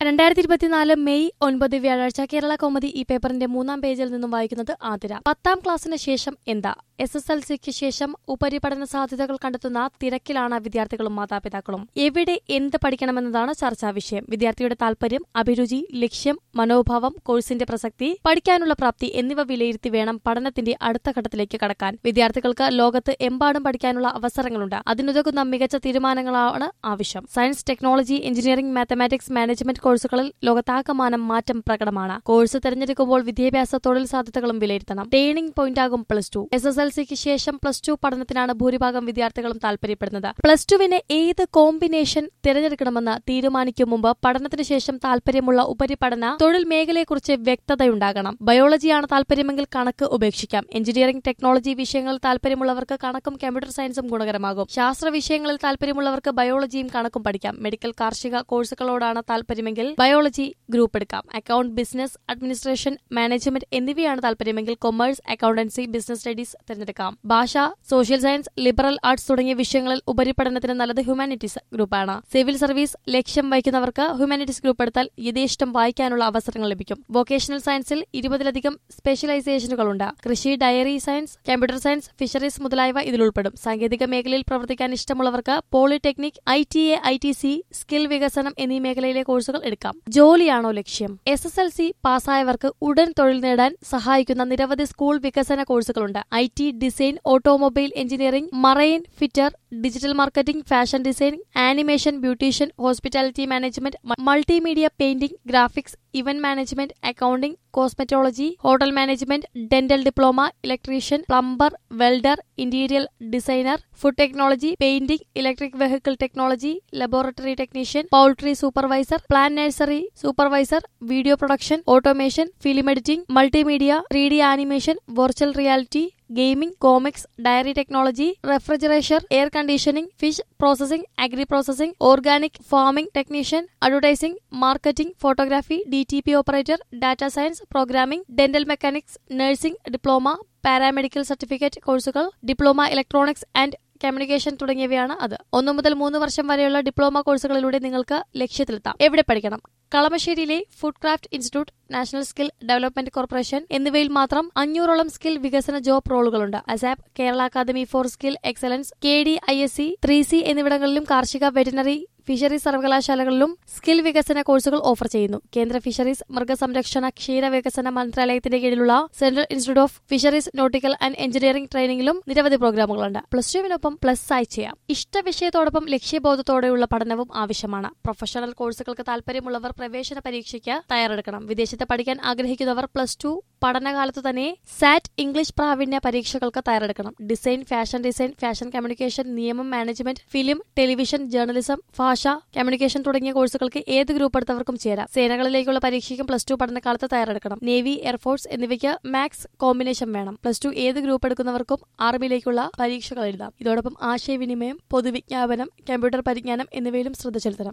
രണ്ടായിരത്തി ഇരുപത്തിനാല് മെയ് ഒൻപത് വ്യാഴാഴ്ച കേരള കൗമുദി ഈ പേപ്പറിന്റെ മൂന്നാം പേജിൽ നിന്നും വായിക്കുന്നത് ആതിര പത്താം ക്ലാസ്സിന് ശേഷം എന്താ എസ് എസ് എൽ സിക്ക് ശേഷം ഉപരിപഠന സാധ്യതകൾ കണ്ടെത്തുന്ന തിരക്കിലാണ് വിദ്യാർത്ഥികളും മാതാപിതാക്കളും എവിടെ എന്ത് പഠിക്കണമെന്നതാണ് ചർച്ചാ വിഷയം വിദ്യാർത്ഥിയുടെ താൽപര്യം അഭിരുചി ലക്ഷ്യം മനോഭാവം കോഴ്സിന്റെ പ്രസക്തി പഠിക്കാനുള്ള പ്രാപ്തി എന്നിവ വിലയിരുത്തി വേണം പഠനത്തിന്റെ അടുത്ത ഘട്ടത്തിലേക്ക് കടക്കാൻ വിദ്യാർത്ഥികൾക്ക് ലോകത്ത് എമ്പാടും പഠിക്കാനുള്ള അവസരങ്ങളുണ്ട് അതിനുതകുന്ന മികച്ച തീരുമാനങ്ങളാണ് ആവശ്യം science technology engineering mathematics management കോഴ്സുകളിൽ ലോകത്താകമാനം മാറ്റം പ്രകടമാണ് കോഴ്സ് തിരഞ്ഞെടുക്കുമ്പോൾ വിദ്യാഭ്യാസ തൊഴിൽ സാധ്യതകളും വിലയിരുത്തണം ടേണിംഗ് പോയിന്റാകും plus two S S L സിക്ക് ശേഷം പ്ലസ് ടു പഠനത്തിനാണ് ഭൂരിഭാഗം വിദ്യാർത്ഥികളും താൽപര്യപ്പെടുന്നത് പ്ലസ് ടുവിന് ഏത് കോമ്പിനേഷൻ തിരഞ്ഞെടുക്കണമെന്ന് തീരുമാനിക്കും മുമ്പ് പഠനത്തിന് ശേഷം താൽപര്യമുള്ള ഉപരിപഠന തൊഴിൽ മേഖലയെക്കുറിച്ച് വ്യക്തതയുണ്ടാകണം ബയോളജിയാണ് താൽപര്യമെങ്കിൽ കണക്ക് ഉപേക്ഷിക്കാം എഞ്ചിനീയറിംഗ് ടെക്നോളജി വിഷയങ്ങളിൽ താൽപര്യമുള്ളവർക്ക് കണക്കും കമ്പ്യൂട്ടർ സയൻസും ഗുണകരമാകും ശാസ്ത്ര വിഷയങ്ങളിൽ താൽപര്യമുള്ളവർക്ക് ബയോളജിയും കണക്കും പഠിക്കാം മെഡിക്കൽ കാർഷിക കോഴ്സുകളോടാണ് താൽപര്യമെങ്കിൽ ബയോളജി ഗ്രൂപ്പ് എടുക്കാം അക്കൌണ്ട് ബിസിനസ് അഡ്മിനിസ്ട്രേഷൻ മാനേജ്മെന്റ് എന്നിവയാണ് താൽപര്യമെങ്കിൽ കൊമേഴ്സ് അക്കൌണ്ടൻസി ബിസിനസ് സ്റ്റഡീസ് തിരഞ്ഞെടുക്കാം ഭാഷ സോഷ്യൽ സയൻസ് ലിബറൽ ആർട്സ് തുടങ്ങിയ വിഷയങ്ങളിൽ ഉപരിപഠനത്തിന് നല്ലത് ഹ്യൂമാനിറ്റീസ് ഗ്രൂപ്പാണ് സിവിൽ സർവീസ് ലക്ഷ്യം വഹിക്കുന്നവർക്ക് ഹ്യൂമാനിറ്റീസ് ഗ്രൂപ്പ് എടുത്താൽ യഥേഷ്ടം വായിക്കാനുള്ള അവസരങ്ങൾ ലഭിക്കും വൊക്കേഷണൽ സയൻസിൽ ഇരുപതിലധികം സ്പെഷ്യലൈസേഷനുകളുണ്ട് കൃഷി dairy science computer science fisheries മുതലായവ ഇതിൽ ഉൾപ്പെടും സാങ്കേതിക മേഖലയിൽ പ്രവർത്തിക്കാൻ ഇഷ്ടമുള്ളവർക്ക് polytechnic I T A I T C skill വികസനം എന്നീ മേഖലയിലെ കോഴ്സുകൾ എടുക്കാം ജോലിയാണോ ലക്ഷ്യം എസ് എസ് എൽ സി പാസ്സായവർക്ക് ഉടൻ തൊഴിൽ നേടാൻ സഹായിക്കുന്ന നിരവധി സ്കൂൾ വികസന കോഴ്സുകളുണ്ട് I T design automobile engineering marine fitter digital marketing fashion design animation beautician hospitality management multimedia painting graphics event management accounting cosmetology hotel management dental diploma electrician plumber welder interior designer food technology painting electric vehicle technology laboratory technician poultry supervisor plan nursery supervisor video production automation film editing multimedia three D animation virtual reality gaming comics dairy technology refrigeration air conditioning fish processing agri processing organic farming technician advertising marketing photography D T P operator data science programming dental mechanics nursing diploma paramedical certificate കോഴ്സുകൾ diploma electronics and communication തുടങ്ങിയവയാണ് അത് ഒന്നു മുതൽ മൂന്ന് വർഷം വരെയുള്ള diploma കോഴ്സുകളിലൂടെ നിങ്ങൾക്ക് ലക്ഷ്യത്തിലെത്താം എവിടെ പഠിക്കണം കളമശ്ശേരിയിലെ food craft institute national skill development corporation എന്നിവയിൽ മാത്രം അഞ്ഞൂറോളം സ്കിൽ വികസന ജോബ് റോളുകളുണ്ട് ASAP Kerala academy for skill excellence K D I S C three C എന്നിവിടങ്ങളിലും കാർഷിക വെറ്റിനറി ഫിഷറീസ് സർവകലാശാലകളിലും സ്കിൽ വികസന കോഴ്സുകൾ ഓഫർ ചെയ്യുന്നു കേന്ദ്ര ഫിഷറീസ് മൃഗസംരക്ഷണ ക്ഷീര വികസന മന്ത്രാലയത്തിന്റെ കീഴിലുള്ള central institute of fisheries nautical and engineering ട്രെയിനിംഗിലും നിരവധി പ്രോഗ്രാമുകളുണ്ട് പ്ലസ് ടുവിനൊപ്പം പ്ലസ് ആയി ചെയ്യാം ഇഷ്ടവിഷയത്തോടൊപ്പം ലക്ഷ്യബോധത്തോടെയുള്ള പഠനവും ആവശ്യമാണ് പ്രൊഫഷണൽ കോഴ്സുകൾക്ക് താൽപര്യമുള്ളവർ പ്രവേശന പരീക്ഷയ്ക്ക് തയ്യാറെടുക്കണം വിദേശത്ത് പഠിക്കാൻ ആഗ്രഹിക്കുന്നവർ പ്ലസ് ടു പഠനകാലത്തു തന്നെ സാറ്റ് ഇംഗ്ലീഷ് പ്രാവീണ്യ പരീക്ഷകൾക്ക് തയ്യാറെടുക്കണം design fashion design fashion communication നിയമം മാനേജ്മെന്റ് ഫിലിം ടെലിവിഷൻ ജേർണലിസം ഭാഷ കമ്മ്യൂണിക്കേഷൻ തുടങ്ങിയ കോഴ്സുകൾക്ക് ഏത് ഗ്രൂപ്പ് എടുത്തവർക്കും ചേരാം സേനകളിലേക്കുള്ള പരീക്ഷയ്ക്കും പ്ലസ് ടു പഠനകാലത്ത് തയ്യാറെടുക്കണം നേവി എയർഫോഴ്സ് എന്നിവയ്ക്ക് മാക്സ് കോമ്പിനേഷൻ വേണം പ്ലസ് ടു ഏത് ഗ്രൂപ്പ് എടുക്കുന്നവർക്കും ആർമിയിലേക്കുള്ള പരീക്ഷകൾ എഴുതാം ഇതോടൊപ്പം ആശയവിനിമയം പൊതുവിജ്ഞാപനം കമ്പ്യൂട്ടർ പരിജ്ഞാനം എന്നിവയിലും ശ്രദ്ധ ചെലുത്തണം